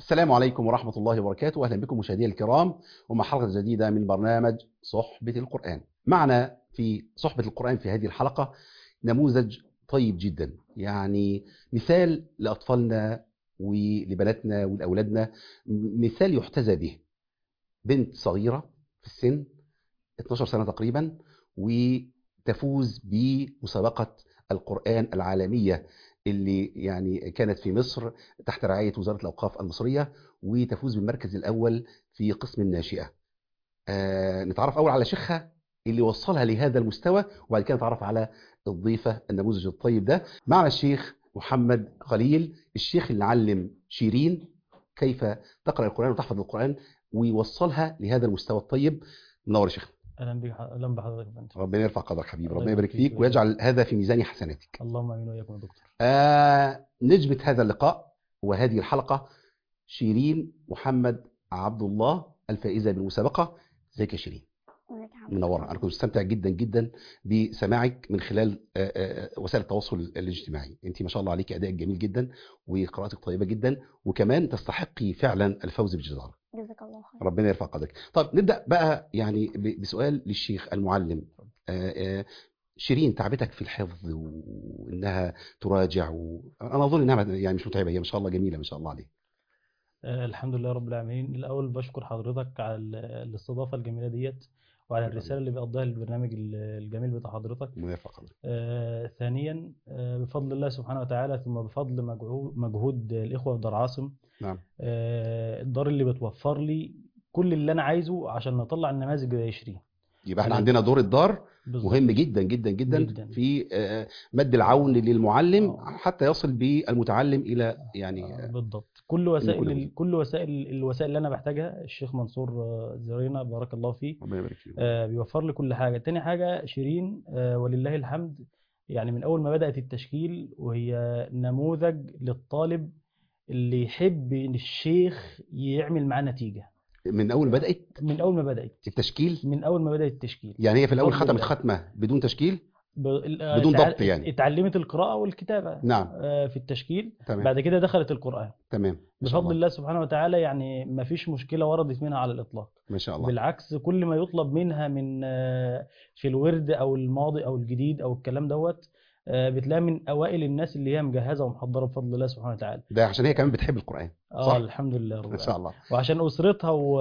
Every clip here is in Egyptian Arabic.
السلام عليكم ورحمة الله وبركاته أهلا بكم مشاهدينا الكرام ومع حلقة جديدة من برنامج صحبة القرآن معنا في صحبة القرآن في هذه الحلقة نموذج طيب جدا يعني مثال لأطفالنا ولبناتنا ولأولادنا مثال يحتذى به بنت صغيرة في السن 12 سنة تقريبا وتفوز بمسابقة القرآن العالمية اللي يعني كانت في مصر تحت رعاية وزارة الأوقاف المصرية وتفوز بالمركز الأول في قسم الناشئة آه نتعرف أول على شيخها اللي وصلها لهذا المستوى وبعد كده نتعرف على الضيفة النموذج الطيب ده معنا الشيخ محمد خليل الشيخ اللي علم شيرين كيف تقرأ القرآن وتحفظ القرآن ويوصلها لهذا المستوى الطيب منور يا شيخ اهلا بك اهلا بحضرتك يا فندم ربنا يرفع قدرك حبيبي الله ربنا يبارك يبارك فيك فيك. ويجعل هذا في ميزان حسناتك اللهم امين واياكم يا دكتور آه نجمة هذا اللقاء وهذه الحلقة شيرين محمد عبد الله الفائزة بالمسابقة ازيك يا شيرين منورة أنا كنت مستمتع جدا جدا بسماعك من خلال آه، آه، وسائل التواصل الاجتماعي أنت ما شاء الله عليك أدائك جميل جدا وقراءتك طيبة جدا وكمان تستحقي فعلا الفوز بالجدارة جزاك الله خير ربنا يرفع قدرك طيب نبدأ بقى يعني ب- بسؤال للشيخ المعلم آه، آه، شيرين تعبتك في الحفظ وانها تراجع و... انا اظن انها يعني مش متعبه هي ما شاء الله جميله ما شاء الله عليها آه الحمد لله رب العالمين الاول بشكر حضرتك على ال- الاستضافه الجميله ديت وعلى الرساله اللي بيقضيها البرنامج ال- الجميل بتاع حضرتك ربنا يرفع قدرك آه ثانيا آه بفضل الله سبحانه وتعالى ثم بفضل مجهو- مجهود الاخوه في دار عاصم نعم آه الدار اللي بتوفر لي كل اللي انا عايزه عشان نطلع النماذج زي 20 يبقى احنا يعني- عندنا دور الدار بالظبط. مهم جدا جدا جدا, جداً. في آه، مد العون للمعلم آه. حتى يصل بالمتعلم الى يعني آه، آه، بالضبط كل وسائل كل ال- كل وسائل الوسائل اللي انا بحتاجها الشيخ منصور آه، زرينا بارك الله فيه ربنا يبارك فيك آه، بيوفر لي كل حاجه تاني حاجه شيرين آه، ولله الحمد يعني من اول ما بدات التشكيل وهي نموذج للطالب اللي يحب ان الشيخ يعمل معاه نتيجه من اول ما بدات من اول ما بدات التشكيل من اول ما بدات التشكيل يعني هي في الاول بفضل ختمت الله. ختمه بدون تشكيل ب- ال- بدون اتع- ضبط يعني. اتعلمت القراءه والكتابه نعم آه، في التشكيل تمام بعد كده دخلت القران تمام ما شاء بفضل الله الله سبحانه وتعالى يعني ما فيش مشكله وردت منها على الاطلاق ما شاء الله بالعكس كل ما يطلب منها من آه، في الورد او الماضي او الجديد او الكلام دوت آه، بتلاقي من اوائل الناس اللي هي مجهزه ومحضره بفضل الله سبحانه وتعالى ده عشان هي كمان بتحب القران صح. اه الحمد لله رب ما شاء العالمين الله وعشان اسرتها و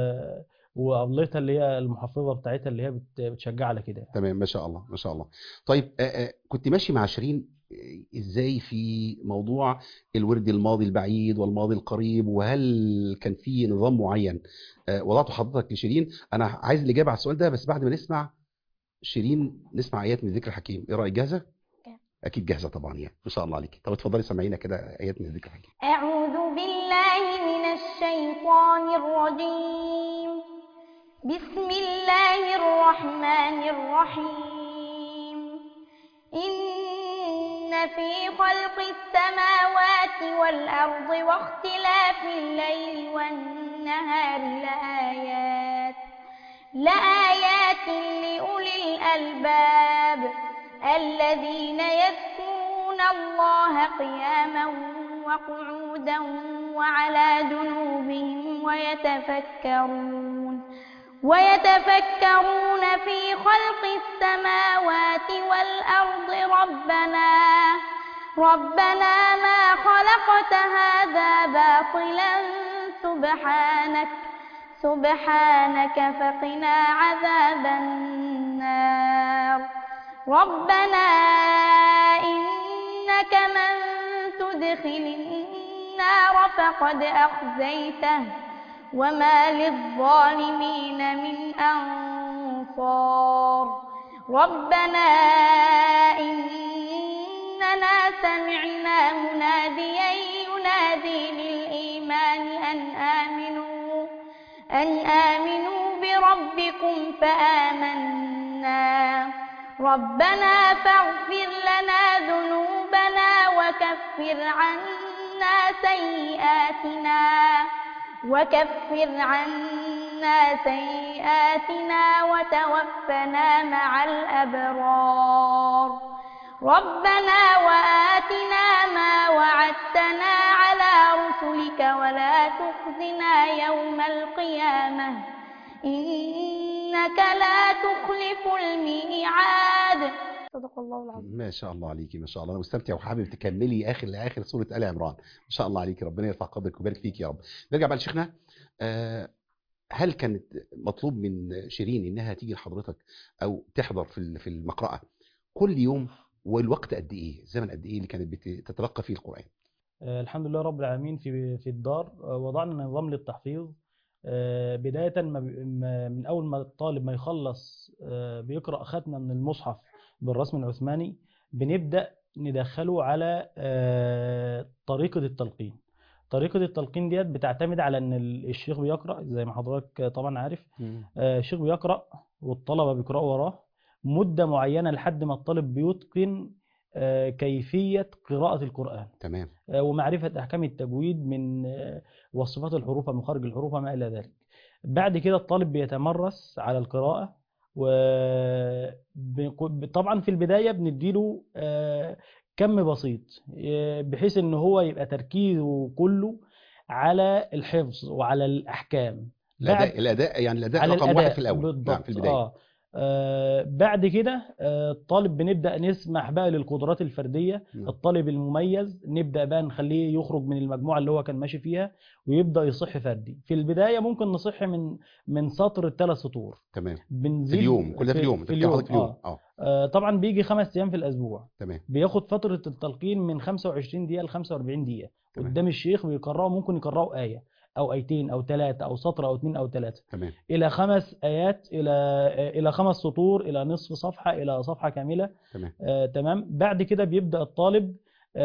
وابلتها اللي هي المحفظه بتاعتها اللي هي بت- بتشجع على كده تمام ما شاء الله ما شاء الله طيب آه، آه، كنت ماشي مع شيرين آه، ازاي في موضوع الورد الماضي البعيد والماضي القريب وهل كان في نظام معين آه، وضعته حضرتك لشيرين انا عايز الاجابه على السؤال ده بس بعد ما نسمع شيرين نسمع ايات من ذكر الحكيم ايه رايك جاهزه جاهزة. اكيد جاهزه طبعا يعني ما شاء الله عليك طب اتفضلي سمعينا كده ايات من ذكر الحكيم أعوذ بالله من الشيطان الرجيم بسم الله الرحمن الرحيم إن في خلق السماوات والأرض واختلاف الليل والنهار لآيات لآيات لأولي الألباب الذين يذكرون الله قياما وقعودا وعلى جنوبهم ويتفكرون ويتفكرون في خلق السماوات والأرض ربنا ربنا ما خلقت هذا باطلا سبحانك سبحانك فقنا عذاب النار ربنا إنك من تدخل النار فقد أخزيته وما للظالمين من أنصار ربنا إننا سمعنا مناديا ينادي للإيمان أن آمنوا أن آمنوا بربكم فآمنا ربنا فاغفر لنا ذنوبنا وكفر عنا سيئاتنا وكفر عنا سيئاتنا وتوفنا مع الأبرار ربنا وآتنا ما وعدتنا على رسلك ولا تخزنا يوم القيامة إنك لا تخلف الميعاد صدق الله العظيم ما شاء الله عليكي ما شاء الله انا مستمتع وحابب تكملي اخر لاخر سوره ال عمران ما شاء الله عليكي ربنا يرفع قدرك ويبارك فيك يا رب نرجع بقى لشيخنا آه، هل كانت مطلوب من شيرين انها تيجي لحضرتك او تحضر في ال- في المقرأة كل يوم والوقت قد ايه الزمن قد ايه اللي كانت بتتلقى فيه القرآن آه، الحمد لله رب العالمين في في الدار آه، وضعنا نظام للتحفيظ آه، بداية ما بي- ما- من أول ما الطالب ما يخلص آه، بيقرأ ختمة من المصحف بالرسم العثماني بنبدأ ندخله على آه، طريقة التلقين طريقة التلقين ديت بتعتمد على إن ال- الشيخ بيقرأ زي ما حضرتك طبعا عارف آه، الشيخ بيقرأ والطلبة بيقرأوا وراه مدة معينة لحد ما الطالب بيتقن آه، كيفية قراءة القرآن تمام آه، ومعرفة أحكام التجويد من آه، وصفات الحروف ومخارج الحروف وما إلى ذلك بعد كده الطالب بيتمرس على القراءة وطبعا في البداية بنديله آه، كم بسيط آه، بحيث ان هو يبقى تركيزه كله على الحفظ وعلى الأحكام بعد- الاداء الاداء يعني الاداء على رقم الأداء واحد في الاول بالضبط نعم في البدايه آه. آه بعد كده آه الطالب بنبدأ نسمح بقى للقدرات الفردية نعم. الطالب المميز نبدأ بقى نخليه يخرج من المجموعة اللي هو كان ماشي فيها ويبدأ يصح فردي في البداية ممكن نصح من من سطر الثلاث سطور تمام في بنزيد اليوم كل ده في اليوم في بتتكلم اليوم حضرتك في اليوم آه. اه آه طبعا بيجي خمس أيام في الأسبوع تمام بياخد فترة التلقين من 25 دقيقة ل 45 دقيقة تمام. قدام الشيخ بيقرأوا ممكن يقرأوا آية أو آيتين أو ثلاثة أو سطر أو اثنين أو ثلاثة تمام إلى خمس آيات إلى إلى خمس سطور إلى نصف صفحة إلى صفحة كاملة تمام آه تمام بعد كده بيبدأ الطالب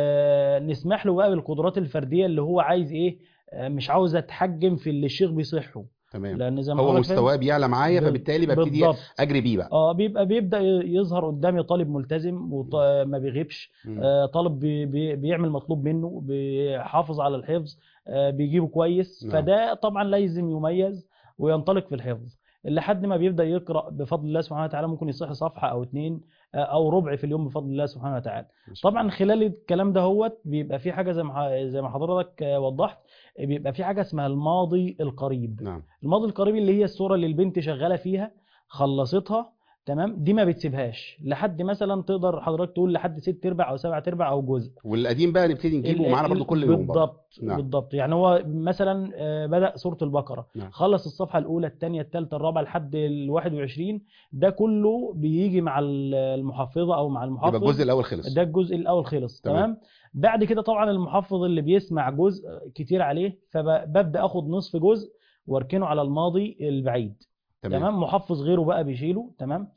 آه نسمح له بقى بالقدرات الفردية اللي هو عايز إيه آه مش عاوز أتحجم في اللي الشيخ بيصحه تمام لأن زي ما هو حضرتك فاهم- مستواه بيعلى معايا بال- فبالتالي ببتدي بالضبط اجري بيه بقى اه بيبقى بيبدأ يظهر قدامي طالب ملتزم وما بيغيبش مم. آه، طالب بي بي بيعمل مطلوب منه بيحافظ على الحفظ آه، بيجيبه كويس نعم. فده طبعا لازم يميز وينطلق في الحفظ لحد ما بيبدأ يقرأ بفضل الله سبحانه وتعالى ممكن يصح صفحة أو اتنين آه، أو ربع في اليوم بفضل الله سبحانه وتعالى ما شاء الله. طبعا خلال الكلام ده هوت بيبقى في حاجة زي ما ح- زي ما حضرتك آه، وضحت بيبقى في حاجة اسمها الماضي القريب نعم الماضي القريب اللي هي الصورة اللي البنت شغالة فيها خلصتها تمام دي ما بتسيبهاش لحد مثلا تقدر حضرتك تقول لحد ست ارباع او سبع ارباع او جزء والقديم بقى نبتدي نجيبه ال- معانا برضو ال- كل يوم برضو. بالضبط نعم. بالضبط يعني هو مثلا آه، بدأ سورة البقرة نعم. خلص الصفحة الأولى الثانية الثالثة الرابعة لحد ال 21 ده كله بيجي مع ال- المحفظة أو مع المحفظ يبقى الجزء الاول خلص ده الجزء الأول خلص تمام. تمام بعد كده طبعا المحفظ اللي بيسمع جزء كتير عليه فببدأ أخد نصف جزء واركنه على الماضي البعيد تمام, تمام محفظ غيره بقى بيشيله تمام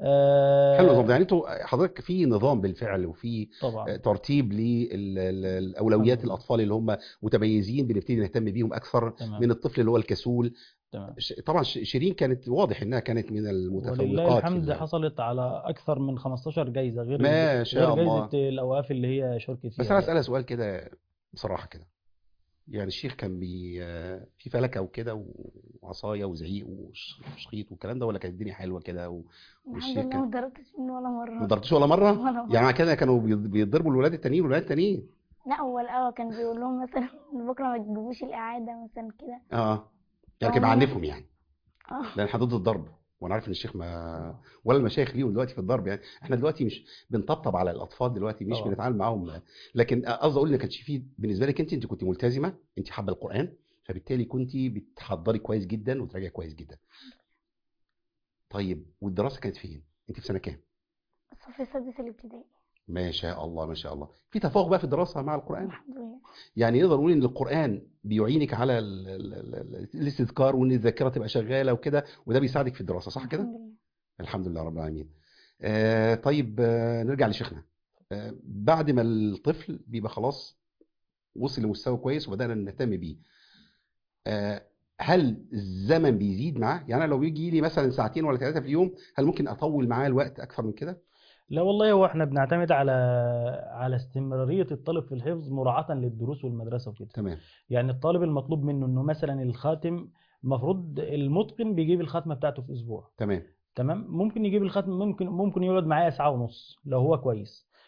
آه حلو نظام يعني انتوا حضرتك في نظام بالفعل وفي طبعا ترتيب للاولويات الحمد لله. الاطفال اللي هم متميزين بنبتدي نهتم بيهم اكثر تمام من الطفل اللي هو الكسول تمام ش- طبعا ش- شيرين كانت واضح انها كانت من المتفوقات ولله في الحمد ال- حصلت على اكثر من 15 جايزه غير ما شاء غير الله جايزه الاوقاف اللي هي شاركت فيها بس انا اسالها سؤال كده بصراحه كده يعني الشيخ كان بي في فلكه وكده وعصايه وزعيق وش- وشخيط والكلام ده ولا كانت الدنيا حلوه كده و- الحمد والشيخ لله كان ما ضربتش منه ولا مرة ما ضربتوش ولا مره ولا مرة. يعني مع كده كانوا بيض- بيضربوا الولاد التانيين والولاد التانيين لا هو الأول كان بيقول لهم مثلا بكرة ما تجيبوش الإعادة مثلا كده اه يعني كان آه. بيعنفهم يعني اه لان احنا ضد الضرب وانا عارف ان الشيخ ما ولا المشايخ ليهم دلوقتي في الضرب يعني احنا دلوقتي مش بنطبطب على الاطفال دلوقتي مش طبعا. بنتعامل معاهم لكن قصدي اقول ان كانش فيه بالنسبه لك انت انت كنت ملتزمه انت حابه القران فبالتالي كنت بتحضري كويس جدا وتراجعي كويس جدا طيب والدراسه كانت فين انت في سنه كام الصف السادس الابتدائي ما شاء الله ما شاء الله في تفوق بقى في الدراسه مع القران الحمد لله يعني نقدر نقول ان القران بيعينك على ال- ال- ال- ال- الاستذكار وان الذاكره تبقى شغاله وكده وده بيساعدك في الدراسه صح كده الحمد لله الحمد لله رب العالمين آه طيب آه نرجع لشيخنا آه بعد ما الطفل بيبقى خلاص وصل لمستوى كويس وبدأنا نهتم بيه آه هل الزمن بيزيد معاه يعني أنا لو بيجي لي مثلا ساعتين ولا ثلاثة في اليوم هل ممكن أطول معاه الوقت أكثر من كده لا والله هو احنا بنعتمد على على استمراريه الطالب في الحفظ مراعاه للدروس والمدرسه وكده تمام يعني الطالب المطلوب منه انه مثلا الخاتم المفروض المتقن بيجيب الختمه بتاعته في اسبوع تمام تمام ممكن يجيب الختم ممكن ممكن يقعد معايا ساعه ونص لو هو كويس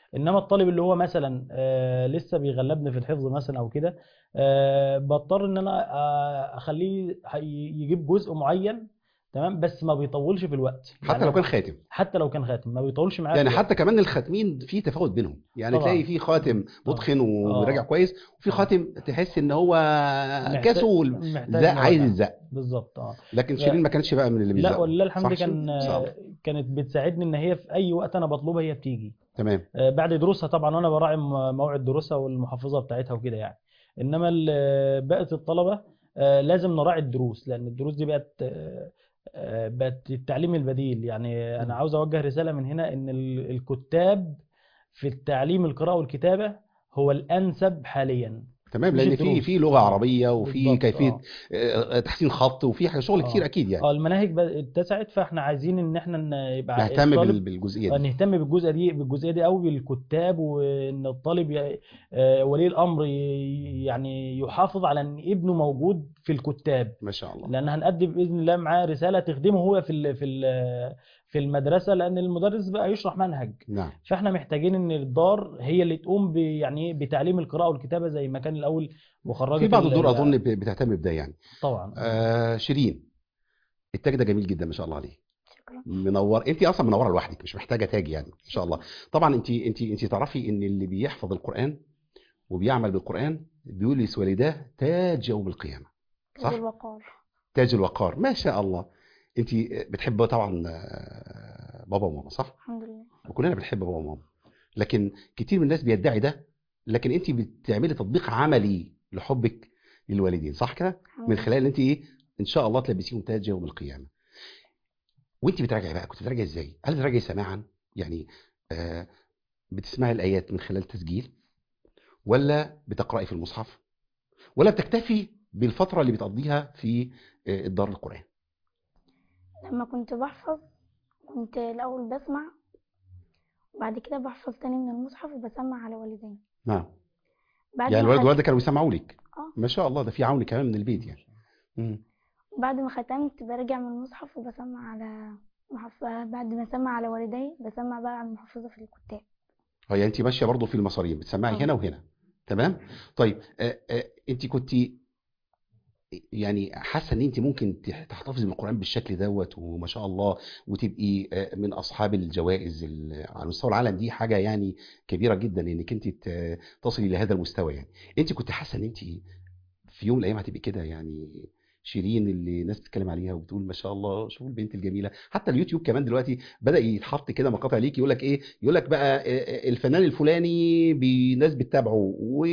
انما الطالب اللي هو مثلا آه، لسه بيغلبني في الحفظ مثلا او كده آه، بضطر ان انا آه، اخليه هي- يجيب جزء معين تمام بس ما بيطولش في الوقت حتى يعني لو كان خاتم حتى لو كان خاتم ما بيطولش معايا يعني في الوقت. حتى كمان الخاتمين في تفاوت بينهم يعني طبعاً. تلاقي في خاتم متقن وراجع آه. كويس وفي آه. خاتم تحس ان هو محتاج- كسول محتاج زق عايز مراجعة. الزق بالظبط اه لكن لا. شيرين ما كانتش بقى من اللي لا بيزقوا ولله الحمد صح كان شيرين؟ صعب. كانت بتساعدني ان هي في اي وقت انا بطلبها هي بتيجي تمام آه، بعد دروسها طبعا وانا براعي م- موعد دروسها والمحفظه بتاعتها وكده يعني انما ال- بقيه الطلبه آه، لازم نراعي الدروس لان الدروس دي بقت آه، آه، بقت التعليم البديل يعني انا عاوز اوجه رساله من هنا ان ال- الكتاب في التعليم القراءه والكتابه هو الانسب حاليا تمام مش لان في الدروس. في لغه آه، عربيه وفي بالضبط، كيفيه آه. آه، تحسين خط وفي حاجة- شغل آه. كتير اكيد يعني اه المناهج بقت اتسعت فاحنا عايزين ان احنا ن- يبقى نهتم الطالب بال- بالجزئيه آه، دي نهتم بالجزء دي بالجزئيه دي قوي بالكتاب وان الطالب ي- آه، ولي الامر ي- يعني يحافظ على ان ابنه موجود في الكتاب ما شاء الله لان هنأدي باذن الله معاه رساله تخدمه هو في ال- في ال- في المدرسه لان المدرس بقى يشرح منهج نعم فاحنا محتاجين ان الدار هي اللي تقوم ب- يعني إيه بتعليم القراءه والكتابه زي ما كان الاول وخرجت في بعض ال- الدور ال- اظن ب- بتهتم بده يعني طبعا آه شيرين التاج ده جميل جدا ما شاء الله عليه شكرا منور انت اصلا منوره لوحدك مش محتاجه تاج يعني ما شاء الله طبعا انت انت انت تعرفي ان اللي بيحفظ القران وبيعمل بالقران بيولس والداه تاج يوم القيامه صح؟ تاج الوقار تاج الوقار ما شاء الله انت بتحب طبعا آه، بابا وماما صح الحمد لله وكلنا بنحب بابا وماما لكن كتير من الناس بيدعي ده لكن انت بتعملي تطبيق عملي لحبك للوالدين صح كده الحمد من لله. خلال ان انت ايه ان شاء الله تلبسيهم تاج يوم القيامه وانت بتراجعي بقى كنت بتراجعي ازاي هل بتراجعي سماعا يعني آه بتسمعي الايات من خلال تسجيل ولا بتقراي في المصحف ولا بتكتفي بالفتره اللي بتقضيها في آه الدار القران لما كنت بحفظ كنت الأول بسمع وبعد كده بحفظ تاني من المصحف وبسمع على والدين نعم بعد يعني ما الوالد خت- والوالده كانوا بيسمعوا لك اه ما شاء الله ده في عون كمان من البيت يعني مم. بعد ما ختمت برجع من المصحف وبسمع على محف... بعد ما اسمع على والدي بسمع بقى على المحفظة في الكتاب اه يعني انت ماشيه برضه في المصاريف بتسمعي اه. هنا وهنا تمام طيب آه آه انت كنت يعني حاسه ان انت ممكن تح- تحتفظي بالقران بالشكل دوت وما شاء الله وتبقي آه، من اصحاب الجوائز ال- على مستوى العالم دي حاجه يعني كبيره جدا انك انت ت- تصلي لهذا المستوى يعني انت كنت حاسه ان انت في يوم من الايام هتبقي كده يعني شيرين اللي الناس بتتكلم عليها وبتقول ما شاء الله شوفوا البنت الجميله حتى اليوتيوب كمان دلوقتي بدا يتحط كده مقاطع ليك يقول لك ايه يقول لك بقى آه، آه، الفنان الفلاني بناس بتتابعه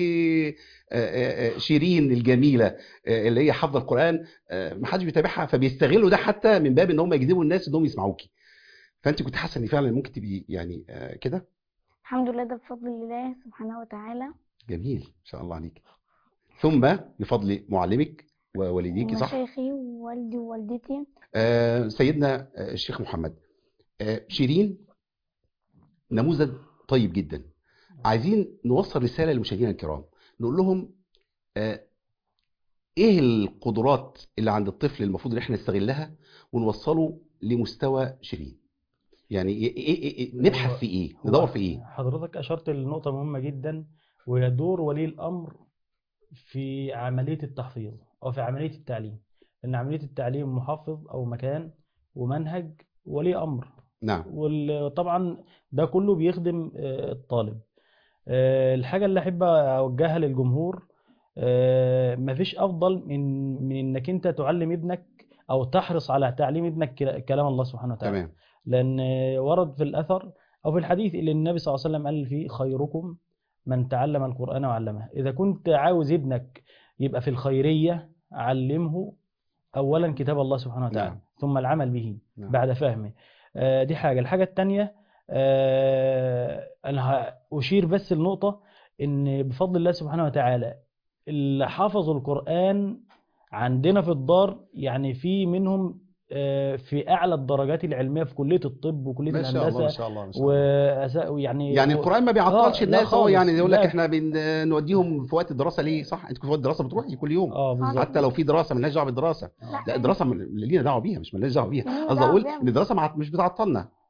وشيرين الجميله آه، اللي هي حافظه القران آه، ما حدش بيتابعها فبيستغلوا ده حتى من باب ان هم يجذبوا الناس انهم يسمعوكي فانت كنت حاسه ان فعلا ممكن تبقي يعني آه، كده الحمد لله ده بفضل الله سبحانه وتعالى جميل ما شاء الله عليك ثم بفضل معلمك ووالديك صح ومشايخي ووالدي ووالدتي آه، سيدنا آه، الشيخ محمد آه، شيرين نموذج طيب جدا عايزين نوصل رسالة للمشاهدين الكرام نقول لهم آه، ايه القدرات اللي عند الطفل المفروض ان احنا نستغلها ونوصله لمستوى شيرين يعني إيه إيه إيه إيه نبحث في ايه هو ندور في ايه حضرتك أشرت لنقطة مهمة جدا وهي دور ولي الأمر في عملية التحفيظ أو في عملية التعليم لأن عملية التعليم محفظ أو مكان ومنهج ولي أمر نعم وطبعا ده كله بيخدم آه، الطالب آه، الحاجة اللي أحب أوجهها للجمهور آه، مفيش أفضل من من إنك أنت تعلم ابنك أو تحرص على تعليم ابنك كلا- كلام الله سبحانه وتعالى تمام لأن ورد في الأثر أو في الحديث اللي النبي صلى الله عليه وسلم قال فيه خيركم من تعلم القرآن وعلمه إذا كنت عاوز ابنك يبقى في الخيرية علمه أولا كتاب الله سبحانه وتعالى نعم. ثم العمل به نعم. بعد فهمه آه، دي حاجة الحاجة التانية آه، أنا أشير بس النقطة إن بفضل الله سبحانه وتعالى اللي حفظوا القرآن عندنا في الدار يعني في منهم آه، في أعلى الدرجات العلمية في كلية الطب وكلية ما شاء الله ما الهندسة شاء الله ما شاء الله ويعني يعني و- القرآن ما بيعطلش آه، لا الناس هو خالص، يعني يقول لك لا. احنا بنوديهم في وقت الدراسة ليه صح انت في وقت الدراسة بتروحي كل يوم اه بالظبط حتى لو في دراسة مالناش دعوة بالدراسة آه. لا الدراسة من- اللي لينا دعوة بيها مش مالناش دعوة بيها لينا قصدي دعوة اقول بيها. ان الدراسة مع- مش بتعطلنا لا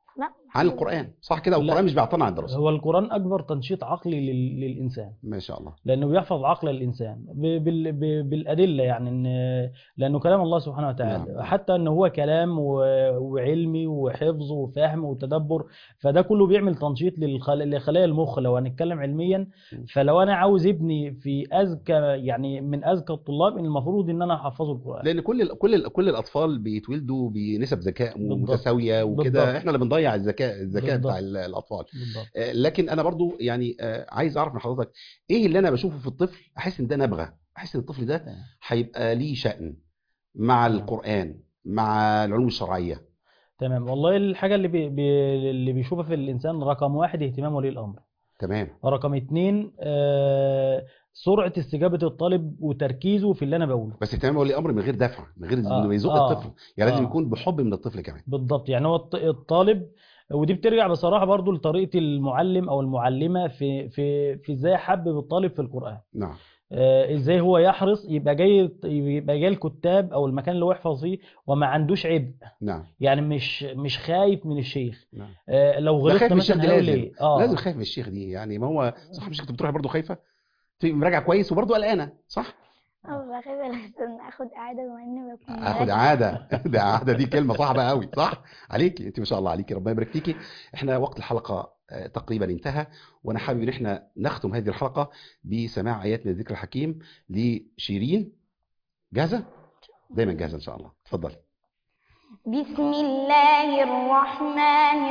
عن القران صح كده لا. والقران مش بيعطلنا عن الدراسه هو القرآن أكبر تنشيط عقلي لل- للإنسان ما شاء الله لأنه بيحفظ عقل الإنسان ب- بال- ب- بالأدلة يعني إن لأنه كلام الله سبحانه وتعالى نعم. حتى أنه هو كلام و- وعلمي وحفظ وفهم وتدبر فده كله بيعمل تنشيط للخل- لخلايا المخ لو هنتكلم علميا م. فلو أنا عاوز ابني في أذكى يعني من أذكى الطلاب إن المفروض إن أنا أحفظه القرآن لان كل ال- كل ال- كل الاطفال بيتولدوا بنسب ذكاء بالضبط. متساويه وكده بالضبط. احنا اللي بنضيع الذكاء الذكاء بتاع بالضبط. ال- الاطفال بالضبط آه، لكن انا برضو يعني آه، عايز اعرف من حضرتك ايه اللي انا بشوفه في الطفل احس ان ده نبغه احس ان الطفل ده تمام. هيبقى ليه شأن مع تمام. القرآن مع العلوم الشرعية تمام والله الحاجة اللي بي بي اللي بيشوفها في الإنسان رقم واحد اهتمام ولي الأمر تمام رقم اتنين آه، سرعة استجابة الطالب وتركيزه في اللي أنا بقوله بس اهتمام ولي امر من غير دفع من غير آه، انه يزق آه، الطفل يعني لازم آه. يكون بحب من الطفل كمان بالضبط يعني هو الط- الطالب ودي بترجع بصراحة برضو لطريقة المعلم أو المعلمة في في في إزاي حبب الطالب في القرآن نعم آه، إزاي هو يحرص يبقى جاي يبقى جاي الكتاب أو المكان اللي هو يحفظ فيه وما عندوش عبء نعم يعني مش مش خايف من الشيخ نعم آه، لو لا، خايف غلطت من الشيخ مثلا دي هيقول لازم. إيه اه لازم خايف من الشيخ دي يعني ما هو صح مش كنت بتروحي برضه خايفة تبقي مراجعة كويس وبرضه قلقانة صح اه بخاف لحسن اخد قاعدة بما اني بكون اخد مراجعة. عاده ده عاده دي كلمه صعبه قوي صح عليكي انت ما شاء الله عليكي ربنا يبارك فيكي احنا وقت الحلقه آه، تقريبا انتهى وانا حابب ان احنا نختم هذه الحلقه بسماع ايات من الذكر الحكيم لشيرين جاهزه دايما جاهزه ان شاء الله اتفضلي بسم الله الرحمن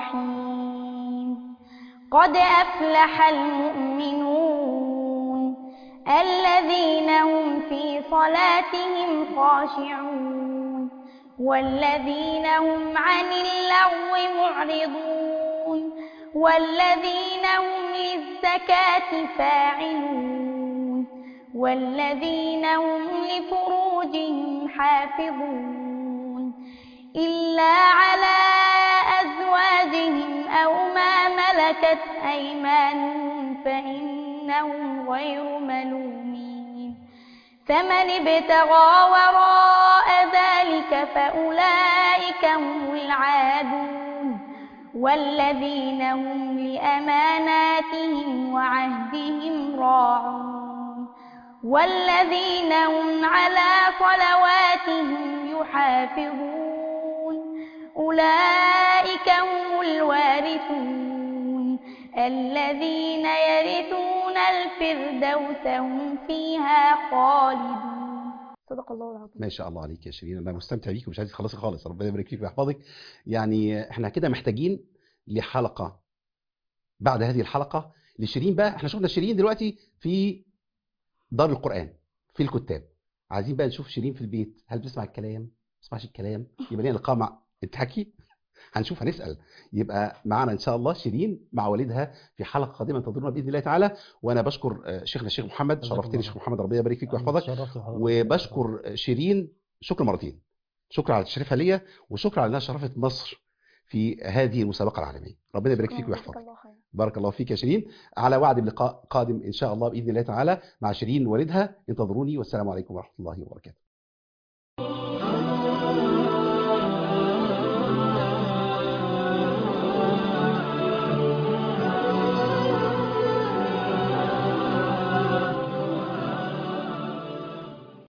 الرحيم قد أفلح المؤمنون الذين هم في صلاتهم خاشعون والذين هم عن اللغو معرضون والذين هم للزكاة فاعلون والذين هم لفروجهم حافظون إلا على أزواجهم أو ما ملكت أيمانهم فإنهم غير ملومين فمن ابتغى وراء ذلك فأولئك هم العادون والذين هم لأماناتهم وعهدهم راعون والذين هم على صلواتهم يحافظون أولئك هم الوارثون الذين يرثون الفردوس هم فيها خالدون صدق الله العظيم ما شاء الله عليك يا شيرين انا مستمتع بيكي ومش عايز تخلصي خالص ربنا يبارك فيك ويحفظك يعني احنا كده محتاجين لحلقه بعد هذه الحلقه لشيرين بقى احنا شفنا شيرين دلوقتي في دار القران في الكتاب عايزين بقى نشوف شيرين في البيت هل بتسمع الكلام ما بتسمعش الكلام يبقى لنا لقاء مع انت حكي هنشوف هنسال يبقى معنا ان شاء الله شيرين مع والدها في حلقه قادمه انتظرونا باذن الله تعالى وانا بشكر آه، شيخنا الشيخ محمد جزاك شرفتني الله شيخ محمد ربنا يبارك فيك ويحفظك اتشرفت بحضرتك. وبشكر شيرين شكر مرتين شكر على تشريفها ليا وشكر على انها شرفت مصر في هذه المسابقه العالميه ربنا يبارك فيك جزاك ويحفظك الله خير بارك الله فيك يا شيرين على وعد بلقاء قادم ان شاء الله باذن الله تعالى مع شيرين والدها انتظروني والسلام عليكم ورحمه الله وبركاته